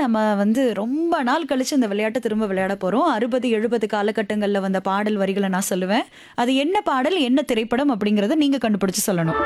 நம்ம வந்து ரொம்ப நாள் கழிச்சு இந்த விளையாட்டை திரும்ப விளையாட போறோம் அறுபது எழுபது காலகட்டங்கள்ல வந்த பாடல் வரிகளை நான் சொல்லுவேன் அது என்ன பாடல் என்ன திரைப்படம் அப்படிங்கறத நீங்க கண்டுபிடிச்சு சொல்லணும்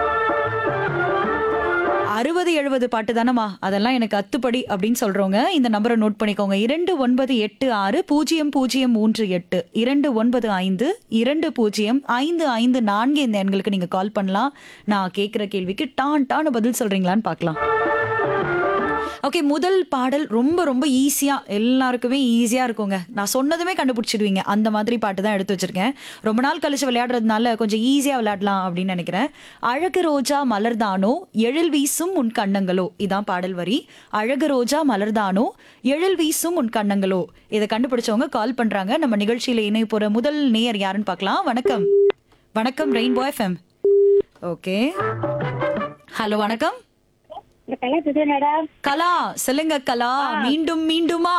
அறுபது எழுபது பாட்டு தானம்மா அதெல்லாம் எனக்கு அத்துப்படி அப்படின்னு சொல்றவங்க இந்த நம்பரை நோட் பண்ணிக்கோங்க இரண்டு ஒன்பது எட்டு ஆறு பூஜ்ஜியம் பூஜ்ஜியம் மூன்று எட்டு இரண்டு ஒன்பது ஐந்து இரண்டு பூஜ்ஜியம் ஐந்து ஐந்து நான்கு இந்த எண்களுக்கு நீங்க கால் பண்ணலாம் நான் கேட்குற கேள்விக்கு டான் டான்னு பதில் சொல்றீங்களான்னு பார்க்கலாம் ஓகே முதல் பாடல் ரொம்ப ரொம்ப ஈஸியா எல்லாருக்குமே ஈஸியா இருக்குங்க நான் சொன்னதுமே கண்டுபிடிச்சிடுவீங்க அந்த மாதிரி பாட்டு தான் எடுத்து வச்சிருக்கேன் ரொம்ப நாள் கழிச்சு விளையாடுறதுனால கொஞ்சம் ஈஸியா விளையாடலாம் அப்படின்னு நினைக்கிறேன் அழகு ரோஜா மலர்தானோ எழில் வீசும் உன் கண்ணங்களோ இதான் பாடல் வரி அழகு ரோஜா மலர்தானோ எழில் வீசும் உன் கண்ணங்களோ இதை கண்டுபிடிச்சவங்க கால் பண்றாங்க நம்ம நிகழ்ச்சியில இணைய போற முதல் நேயர் யாருன்னு பார்க்கலாம் வணக்கம் வணக்கம் ரெயின்போ எஃப்எம் ஓகே ஹலோ வணக்கம் இந்த கலை புது மேடம் கலா சொல்லுங்க கலா மீண்டும் மீண்டுமா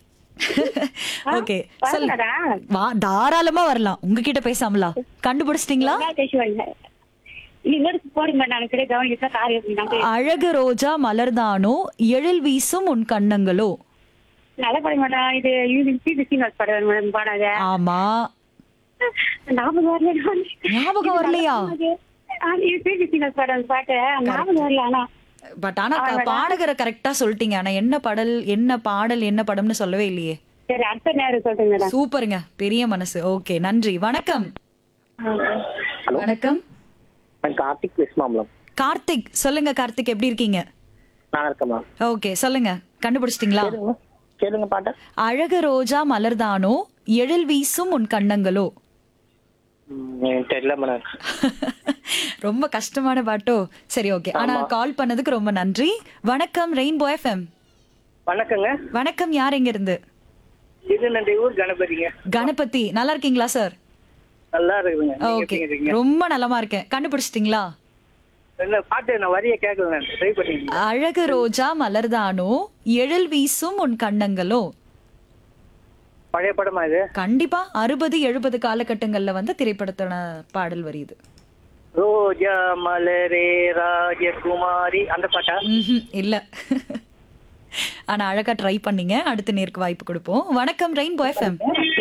ஓகே சொல்லுங்க மேடம் வா தாராளமா வரலாம் உங்ககிட்ட பேசாமலா கண்டுபிடிச்சிட்டீங்களா பேசுவாங்க இன்னொரு போடுங்க நான் கிடையாது கவனிச்சா கார் எப்படி அழகு ரோஜா மலர்தானோ எழில் வீசும் உன் கண்ணங்களோ நல்ல படம் மேடம் இது இது பிசினஸ் படம் மேடம் பாடாத ஆமா ஞாபகம் வரல ஞாபகம் வரலையா இது பிசினஸ் படம் பாட்டு ஞாபகம் வரல ஆனா பட் ஆனா க- பாடகரை கரெக்டா சொல்லிட்டீங்க ஆனா என்ன பாடல் என்ன பாடல் என்ன படம்னு சொல்லவே இல்லையே சரி அடுத்த நேரம் சொல்றேன் மேடம் சூப்பருங்க பெரிய மனசு ஓகே நன்றி வணக்கம் வணக்கம் நான் கார்த்திக் விஸ்மாம்லம் கார்த்திக் சொல்லுங்க கார்த்திக் எப்படி இருக்கீங்க நான் இருக்கேன் மேம் ஓகே சொல்லுங்க கண்டுபிடிச்சிட்டீங்களா கேளுங்க கேளுங்க பாட்ட அழகு ரோஜா மலர்தானோ எழில் வீசும் உன் கண்ணங்களோ எனக்கு தெரியல மேடம் ரொம்ப கஷ்டமான பாட்டோ சரி ஓகே ஆனா கால் பண்ணதுக்கு ரொம்ப நன்றி வணக்கம் ரெயின்போ எஃப்எம் வணக்கங்க வணக்கம் யார் எங்க இருந்து இது நன்றி ஊர் கணபதிங்க கணபதி நல்லா இருக்கீங்களா சார் நல்லா இருக்குதுங்க நீங்க ஓகே எப்படி இருக்கீங்க ரொம்ப நலமா இருக்கேன் கண்டுபிடிச்சிட்டீங்களா இல்ல பாட்டு நான் வரிய கேட்கல நான் ட்ரை பண்ணிருக்கேன் அழகு ரோஜா மலர்தானோ எழில் வீசும் உன் கண்ணங்களோ பழைய படமா இது கண்டிப்பா அறுபது எழுபது காலகட்டங்கள்ல வந்து திரைப்படத்தோட பாடல் வருது ரோஜா மலரே ராஜகுமாரி அந்த பாட்டா ம்ஹும், இல்ல ஆனா அழகா ட்ரை பண்ணீங்க அடுத்த நேருக்கு வாய்ப்பு கொடுப்போம் வணக்கம் ரெயின்போ எஃப்எம்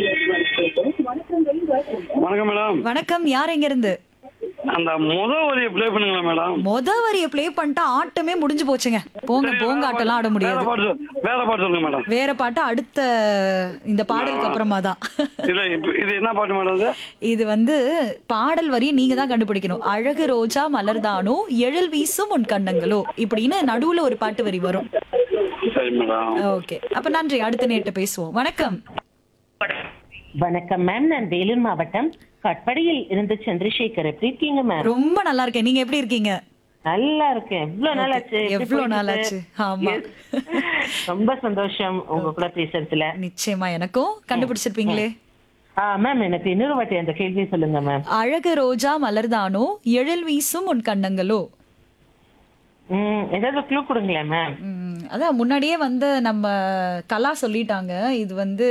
வணக்கம் மேடம் வணக்கம் யார் எங்க இருந்து அந்த முத வரியை ப்ளே பண்ணுங்களா மேடம் மொத வரிய ப்ளே பண்ணிட்டா ஆட்டமே முடிஞ்சு போச்சுங்க போங்க போங்க ஆட்டம்லாம் ஆட வேற முடியாது பாட்டு சொல்- வேற பாட்டு சொல்லுங்க மேடம் வேற பாட்டு அடுத்த இந்த பாடலுக்கு அப்புறமா தான் இல்ல இப்ப இது என்ன பாட்டு மேடம் இது இது வந்து பாடல் வரியை நீங்க தான் கண்டுபிடிக்கணும் அழகு ரோஜா மலர்தானோ எழில் வீசும் உன் கண்ணங்களோ இப்படின்னு நடுவுல ஒரு பாட்டு வரி வரும் சரி மேடம் ஓகே அப்ப நன்றி அடுத்த நேட்டு பேசுவோம் வணக்கம் வணக்கம் மேம் நான் வேலூர் மாவட்டம் கட்படியில் இருந்து சந்திரசேகர் எப்படி இருக்கீங்க மேம் ரொம்ப நல்லா இருக்கேன் நீங்க எப்படி இருக்கீங்க நல்லா இருக்கேன் எவ்வளவு நாள் ஆச்சு எப்படி எவ்வளவு நாள் போயிட்டு ஆச்சு ஆமா Yes. ரொம்ப சந்தோஷம் உங்க கூட பேசுறதுல நிச்சயமா எனக்கும் கண்டுபிடிச்சிருப்பீங்களே ஆ மேம் எனக்கு இன்னொரு வாட்டி அந்த கேள்வியை சொல்லுங்க மேம் அழகு ரோஜா மலர்தானோ எழில் வீசும் உன் கண்ணங்களோ ம் ஏதாவது க்ளூ கொடுங்களேன் மேம் ம், அதான் முன்னாடியே வந்து நம்ம கலா சொல்லிட்டாங்க இது வந்து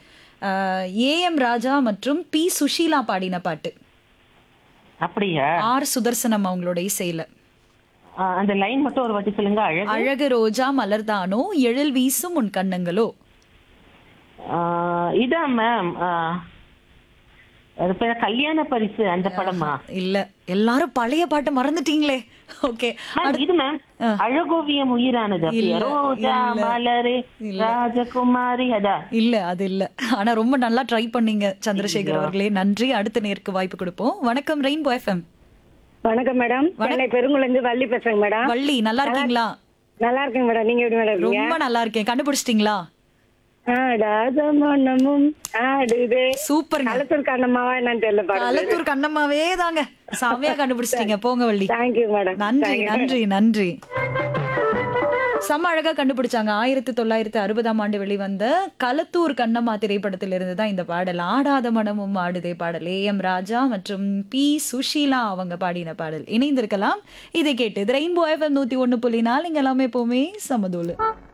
ஏஎம் ராஜா மற்றும் பி சுஷீலா பாடின பாட்டு அப்படியா ஆர் சுதர்சனம் அவங்களோட இசையில ஆ, அந்த லைன் மட்டும் ஒரு வாட்டி சொல்லுங்க அழகு அழகு ரோஜா மலர்தானோ எழில் வீசும் உன் கண்ணங்களோ ஆ, இதான் மேம் அது பேர் கல்யாண பரிசு அந்த படமா இல்ல எல்லாரும் பழைய பாட்டை மறந்துட்டீங்களே ஓகே மேம், இது மேம் அழகோவியம் உயிரானது அப்படியா? இல்ல, ரோஜா இல்ல. மலரே இல்ல. ராஜகுமாரி அதான் இல்ல அது இல்ல ஆனா ரொம்ப நல்லா ட்ரை பண்ணீங்க சந்திரசேகர் அவர்களே நன்றி அடுத்த நேருக்கு வாய்ப்பு கொடுப்போம் வணக்கம் ரெயின்போ எஃப்எம் வணக்கம் மேடம் சென்னை பெருங்குளந்து வள்ளி பேசுறேங்க மேடம் வள்ளி நல்லா இருக்கீங்களா நல்லா இருக்கேங்க மேடம் நீங்க எப்படி மேடம் இருக்கீங்க ரொம்ப நல்லா இருக்கேன் கண்டுபிடிச்சிட்டீங்களா ஆடாத மனமும் ஆடுதே சூப்பருங்க களத்தூர் கண்ணம்மாவா என்னன்னு தெரியல பாருங்க கலத்தூர் கண்ணம்மாவே தாங்க செமையா கண்டுபிடிச்சிட்டீங்க போங்க வள்ளி தேங்க்யூ மேடம் நன்றி நன்றி நன்றி செம்ம அழகா கண்டுபிடிச்சாங்க ஆயிரத்தி தொள்ளாயிரத்தி அறுபதாம் ஆண்டு வெளிவந்த களத்தூர் கண்ணம்மா திரைப்படத்திலிருந்து தான் இந்த பாடல் ஆடாத மனமும் ஆடுதே பாடல் ஏ எம் ராஜா மற்றும் பி சுஷீலா அவங்க பாடின பாடல் இணைந்திருக்கலாம் இதை கேட்டு இது ரெயின்போ எஃப்எம் நூத்தி ஒண்ணு புள்ளி நாலு இங்க எல்லாமே எப்பவுமே சமதூளு